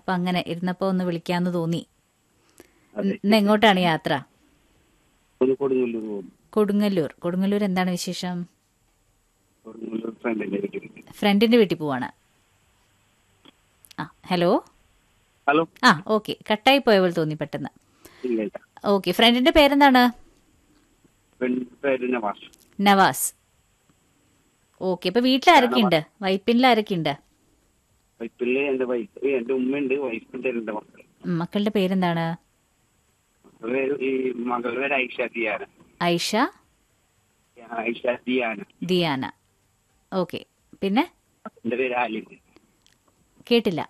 അപ്പൊ അങ്ങനെ ഇരുന്നപ്പോ ഒന്ന് വിളിക്കാന്ന് തോന്നി അതെ ഇന്ന് എങ്ങോട്ടാണ് യാത്ര ഒന്ന് കൊടുങ്ങല്ലൂർ പോകും കൊടുങ്ങല്ലൂർ കൊടുങ്ങല്ലൂർ എന്താണ് വിശേഷം കൊടുങ്ങല്ലൂർ ഫ്രണ്ടിന്റെ വീട്ടിൽ ഫ്രണ്ടിന്റെ വീട്ടിൽ പോവാണ് ആ ഹലോ ഹലോ ആ ഓക്കെ കട്ടായി പോയ പോലെ തോന്നി പെട്ടെന്ന് ഇല്ല ഇല്ല ഓക്കെ ഫ്രണ്ടിന്റെ പേരെന്താണ് ഫ്രണ്ട് പേര് നവാസ് നവാസ് ഓക്കെ അപ്പൊ വീട്ടിൽ ആരൊക്കെയുണ്ട് വൈപ്പിനിൽ ആരൊക്കെയുണ്ട് വൈപ്പില് എന്റെ വൈഫ് എന്റെ ഉമ്മയുണ്ട് വൈഫിന്റെ രണ്ട് മക്കൾ ഉം, മക്കളുടെ പേരെന്താണ് മകളുടെ പേര് ഈ മകളുടെ പേര് ഐഷ ദിയാന ഐഷ ഐഷ ദിയാന ദിയാന ഓക്കെ പിന്നെ എന്റെ പേര് ആലിം കേട്ടില്ല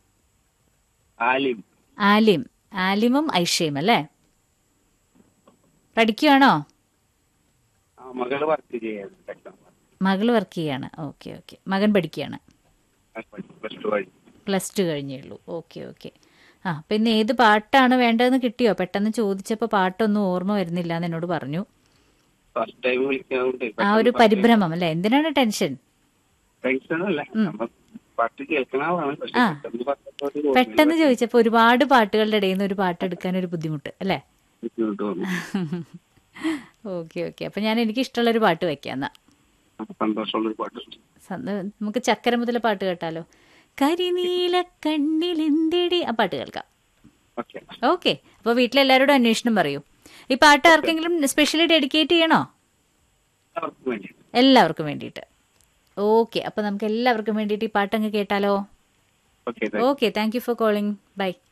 ആലിം ആലിം ആലിമും ഐഷയും അല്ലേ പഠിക്കുവാണോ ആ മകള് വർക്ക് ചെയ്യാണ് സെക്ഷൻ മകള് വർക്ക് ചെയ്യാണ് ഓക്കെ ഓക്കെ മകൻ പഠിക്കുകയാണ് പ്ലസ് ടു വഴി പ്ലസ് ടു കഴിഞ്ഞേ ഉള്ളൂ ഓക്കെ ഓക്കെ ആ പിന്നെ ഏത് പാട്ടാണ് വേണ്ടതെന്ന് കിട്ടിയോ പെട്ടെന്ന് ചോദിച്ചപ്പോൾ പാട്ടൊന്നും ഓർമ്മ വരുന്നില്ല എന്ന് എന്നോട് പറഞ്ഞു ഫസ്റ്റ് ടൈം വിളിക്കാറുണ്ട് ആ ഒരു പരിഭ്രമം അല്ലേ എന്തിനാണ് ടെൻഷൻ ടെൻഷൻ അല്ല നമ്മ പാട്ട് കേൾക്കണതാണ് പക്ഷെ ആ. പെട്ടെന്ന് പറഞ്ഞപ്പോൾ ഒരു ഓർമ്മ പെട്ടെന്ന് ചോദിച്ചപ്പോൾ ഒരുപാട് പാട്ടുകളുടെ ഇടയിൽ നിന്ന് ഒരു പാട്ട് എടുക്കാൻ ഒരു ബുദ്ധിമുട്ട് അല്ലേ ബുദ്ധിമുട്ട് വന്നു ഓക്കെ ഓക്കെ അപ്പൊ ഞാൻ എനിക്ക് ഇഷ്ടമുള്ള ഒരു പാട്ട് വെക്കാം എന്നാ അപ്പൊ സന്തോഷമുള്ള ഒരു പാട്ട് സന്ത- നമുക്ക് ചക്കര മുതല പാട്ട് കേട്ടാലോ കരിനീല കണ്ണിലെന്തിടി ആ പാട്ട് കേൾക്കാം ഓക്കെ ഓക്കെ അപ്പോൾ വീട്ടിലെല്ലാവരോടും അന്വേഷണം പറയൂ ഈ പാട്ട് ആർക്കെങ്കിലും സ്പെഷ്യലി ഡെഡിക്കേറ്റ് ചെയ്യണോ എല്ലാവർക്കും വേണ്ടി എല്ലാവർക്കും വേണ്ടിയിട്ട് ഓക്കെ അപ്പോൾ നമുക്ക് എല്ലാവർക്കും വേണ്ടിയിട്ട് ഈ പാട്ട് അങ്ങ് കേട്ടാലോ okay okay thank you for calling by